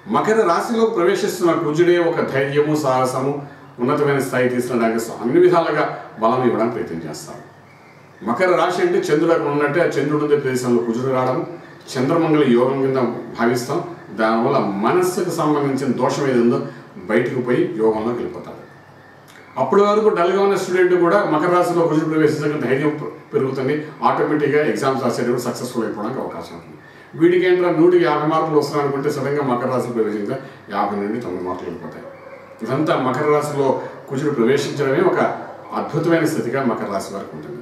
మకర రాశిలోకి ప్రవేశిస్తున్న కుజుడే ఒక ధైర్యము సాహసము ఉన్నతమైన స్థాయి తీసుకురావడానికి అన్ని విధాలుగా బలం ఇవ్వడానికి ప్రయత్నం చేస్తారు మకర రాశి అంటే చంద్రుడు అక్కడ ఉన్నట్టే ఆ చంద్రుడు ఉండే ప్రదేశంలో కుజుడు రావడం చంద్రమంగళ యోగం కింద భావిస్తాం దానివల్ల మనస్సుకు సంబంధించిన దోషం ఏది ఉందో బయటకు పోయి యోగంలోకి వెళ్ళిపోతాడు అప్పటి వరకు డల్గా ఉన్న స్టూడెంట్ కూడా మకర రాశిలో కుజుడు ప్రవేశించక ధైర్యం పె- పెరుగుతుంది ఆటోమేటిక్గా ఎగ్జామ్స్ రాసేటప్పుడు సక్సెస్ఫుల్ అయిపోవడానికి అవకాశం ఉంటుంది వీడికి ఏంటంటే నూటికి యాభై మార్కులు వస్తున్నాయి అనుకుంటే సడన్గా మకర రాశిలో ప్రవేశించగా యాభై నుండి తొమ్మిది మార్కులు వెళ్ళిపోతాయి ఇదంతా మకర రాశిలో కుజుడు ప్రవేశించడమే ఒక అద్భుతమైన స్థితిగా మకర రాశి వారికి ఉంటుంది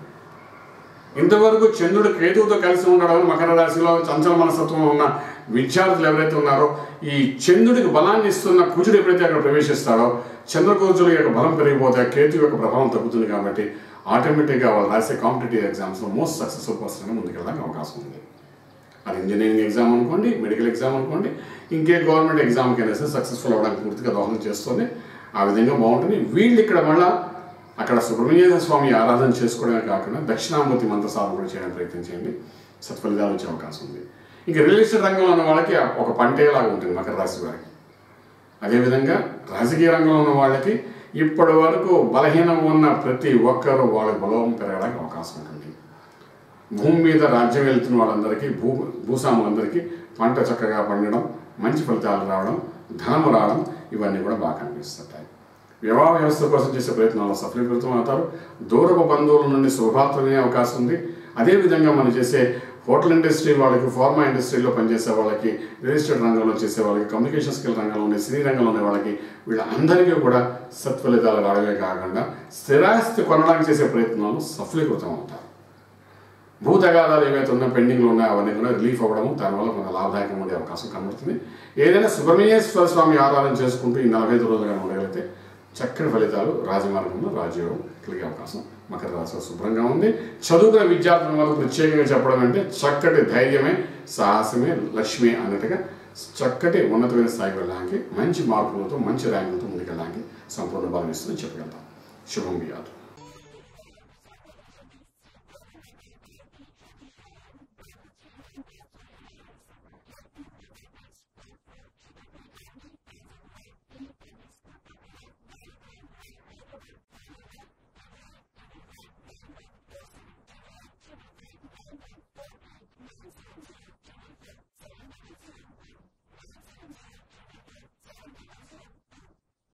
ఇంతవరకు చంద్రుడు కేతువుతో కలిసి ఉండడం మకర రాశిలో చంచల మనస్తత్వం ఉన్న విద్యార్థులు ఎవరైతే ఉన్నారో ఈ చంద్రుడికి బలాన్ని ఇస్తున్న కుజుడు ఎప్పుడైతే అక్కడ ప్రవేశిస్తాడో చంద్రకోజుల యొక్క బలం పెరిగిపోతే ఆ కేతు యొక్క ప్రభావం తగ్గుతుంది కాబట్టి ఆటోమేటిక్గా వాళ్ళు రాసే కాంపిటేటివ్ ఎగ్జామ్స్లో మోస్ట్ సక్సెస్ఫుల్ పర్సన్గా ముందుకెళ్ళడానికి అవకాశం ఉంది అది ఇంజనీరింగ్ ఎగ్జామ్ అనుకోండి మెడికల్ ఎగ్జామ్ అనుకోండి ఇంకే గవర్నమెంట్ ఎగ్జామ్కి అయినా సరే సక్సెస్ఫుల్ అవ్వడానికి పూర్తిగా దోహదం చేస్తుంది ఆ విధంగా బాగుంటుంది వీళ్ళు ఇక్కడ మళ్ళా అక్కడ సుబ్రహ్మణ్య స్వామి ఆరాధన చేసుకోవడమే కాకుండా దక్షిణామూర్తి మంత్ర సాధన కూడా చేయడానికి ప్రయత్నం చేయండి సత్ఫలితాలు వచ్చే అవకాశం ఉంది ఇంకా రియల్ ఎస్టేట్ రంగంలో ఉన్న వాళ్ళకి ఒక పంటేలాగా ఉంటుంది మకర రాశి వారికి అదేవిధంగా రాజకీయ రంగంలో ఉన్న వాళ్ళకి ఇప్పటి వరకు బలహీనం ఉన్న ప్రతి ఒక్కరూ వాళ్ళ బలం పెరగడానికి అవకాశం ఉంటుంది భూమి మీద రాజ్యం వెళ్తున్న వాళ్ళందరికీ భూ భూస్వాములందరికీ పంట చక్కగా పండడం మంచి ఫలితాలు రావడం ధనము రావడం ఇవన్నీ కూడా బాగా కనిపిస్తుంటాయి వివాహ వ్యవస్థ కోసం చేసే ప్రయత్నాల్లో సఫలీకృతం అవుతారు దూరపు బంధువుల నుండి శుభార్తలు వినే అవకాశం ఉంది అదేవిధంగా మనం చేసే హోటల్ ఇండస్ట్రీ వాళ్ళకి ఫార్మా ఇండస్ట్రీలో పనిచేసే వాళ్ళకి రియల్ ఎస్టేట్ రంగంలో చేసే వాళ్ళకి కమ్యూనికేషన్ స్కిల్ రంగంలో ఉండే సినీ రంగంలో ఉండే వాళ్ళకి వీళ్ళందరికీ కూడా సత్ఫలితాలు రావడమే కాకుండా స్థిరాస్తి కొనడానికి చేసే ప్రయత్నాలు సఫలీకృతం అవుతారు భూ తగాదాలు ఏవైతే ఉన్నా పెండింగ్లో ఉన్నాయో అవన్నీ కూడా రిలీఫ్ అవ్వడము దానివల్ల కొంత లాభదాయకంగా ఉండే అవకాశం కనబడుతుంది ఏదైనా సుబ్రహ్మణ్యేశ్వర స్వామి ఆరాధన చేసుకుంటూ ఈ నలభై ఐదు రోజులుగా ఉండగలిగితే చక్కని ఫలితాలు రాజమార్గంలో రాజయోగం కలిగే అవకాశం మకర రాశిలో శుభ్రంగా ఉంది చదువుకున్న విద్యార్థుల వల్ల ప్రత్యేకంగా చెప్పడం అంటే చక్కటి ధైర్యమే సాహసమే లక్ష్మి అన్నట్టుగా చక్కటి ఉన్నతమైన స్థాయికి వెళ్ళడానికి మంచి మార్పులతో మంచి ర్యాంకులతో ముందుకెళ్ళడానికి సంపూర్ణ బలం ఇస్తుందని చెప్పగలుగుతాం శుభం బియాదు